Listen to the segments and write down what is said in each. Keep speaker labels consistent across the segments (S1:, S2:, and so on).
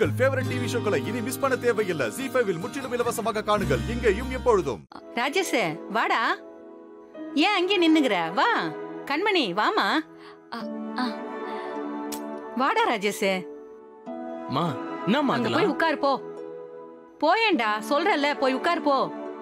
S1: உங்கள் favourite TV ஷோக்களை இனி miss பண்ண தேவையில்லை ஜி ஃபைவில் முற்றிலும் இலவசமாக காணுங்கள் இங்கேயும் எப்பொழுதும்
S2: ராஜேஷ் வாடா ஏன் அங்கே நின்னுகிற வா கண்மணி வாமா
S3: அ, அ.
S2: வாடா ராஜேஷ்
S4: மா என்னம்மா
S2: அங்க போய்
S4: அதெல்லாம்
S2: உட்காரு போ போயேன்டா சொல்றல்ல போய் உட்காரு போ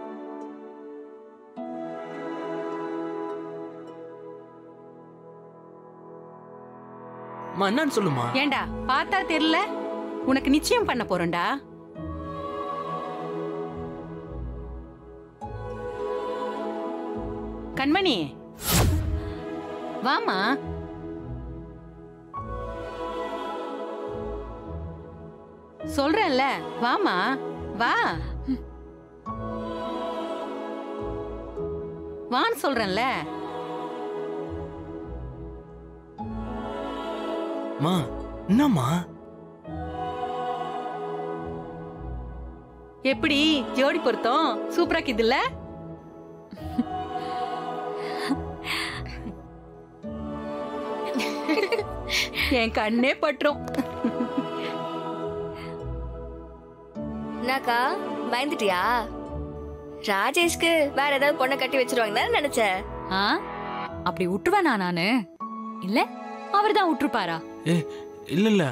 S4: அம்மா என்னன்னு சொல்லுமா
S2: ஏன்டா பார்த்தா தெரியல உனக்கு நிச்சயம் பண்ண போறேன்டா கண்மணி வாமா சொல்றேன்ல வாமா வா வான்னு சொல்றேன்ல
S4: மா என்னம்மா
S2: எப்படி ஜோடி பொருத்தம் சூப்பரா இருக்குதுல்ல என் கண்ணே பற்றும்
S3: என்னக்கா பயந்துட்டியா ராஜேஷ்க்கு வேற ஏதாவது பொண்ணை கட்டி வச்சிருவாங்கன்னு நினைச்சேன்
S5: ஆ அப்படி விட்டுருவேனா நானு இல்ல அவர் தான் விட்டுருப்பாரா
S4: ஏ இல்ல இல்ல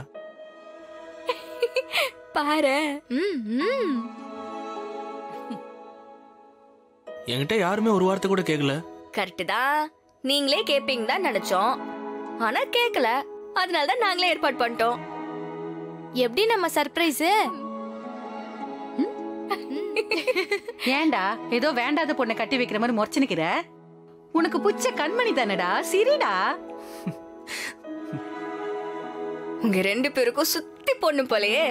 S3: பாரு ம், ம்.
S4: என்கிட்ட யாருமே ஒரு வார்த்தை கூட கேட்கல
S3: கரெக்ட் தான் நீங்களே கேப்பீங்க தான் நினைச்சோம் ஆனா கேக்கல அதனால தான் நாங்களே ஏற்பாடு பண்ணிட்டோம் எப்படி நம்ம சர்ப்ரைஸ்
S2: ஏன்டா ஏதோ வேண்டாத பொண்ணை கட்டி வைக்கிற மாதிரி முறைச்சு நிக்கிற உனக்கு புச்ச கண்மணி தானடா சிரிடா
S3: உங்க ரெண்டு பேருக்கும் சுத்தி பொண்ணு போலயே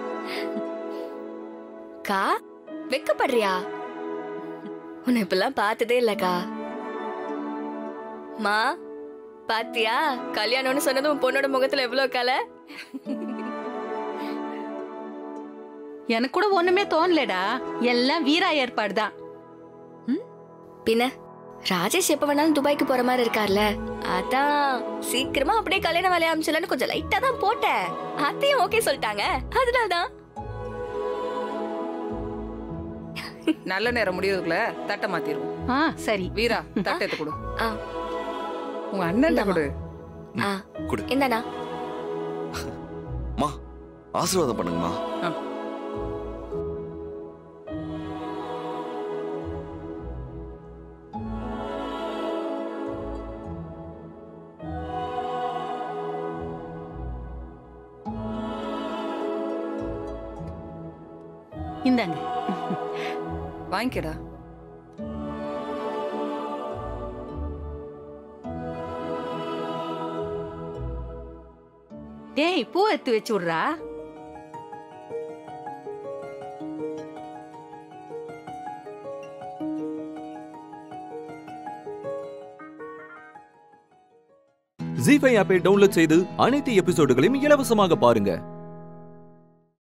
S3: கா வெக்கப்படுறியா உன்னை இப்பெல்லாம் பார்த்ததே இல்லக்கா மா பாத்தியா கல்யாணம்னு சொன்னதும் உன் பொண்ணோட முகத்துல எவ்வளவு கலை
S2: எனக்கு கூட ஒண்ணுமே தோணலடா எல்லாம் வீரா ஏற்பாடு தான்
S3: பின்ன ராஜேஷ் எப்ப வேணாலும் துபாய்க்கு போற மாதிரி இருக்கார்ல அதான் சீக்கிரமா அப்படியே கல்யாண வேலையை அமைச்சலன்னு கொஞ்சம் லைட்டா தான் போட்டேன் அத்தையும் ஓகே சொல்லிட்டாங்க அதனாலதான்
S6: நல்ல நேரம் முடியறதுக்குள்ள தட்டை மாத்திருவோம்
S2: ஆ சரி
S6: வீரா தட்டை எடுத்து கொடு
S3: ஆ.
S6: உங்க அண்ணன் கொடு
S3: ஆ,
S7: கொடு.
S3: இந்தாண்ணா
S7: மா ஆசீர்வாதம் பண்ணுங்கம்மா
S2: இந்தாங்க
S6: வாங்கிக்கடா
S2: டேய் பூ எடுத்து வச்சு விடுறா
S8: ஜி ஃபைவ் ஆப்பை டவுன்லோட் செய்து அனைத்து எபிசோடுகளையும் இலவசமாக பாருங்க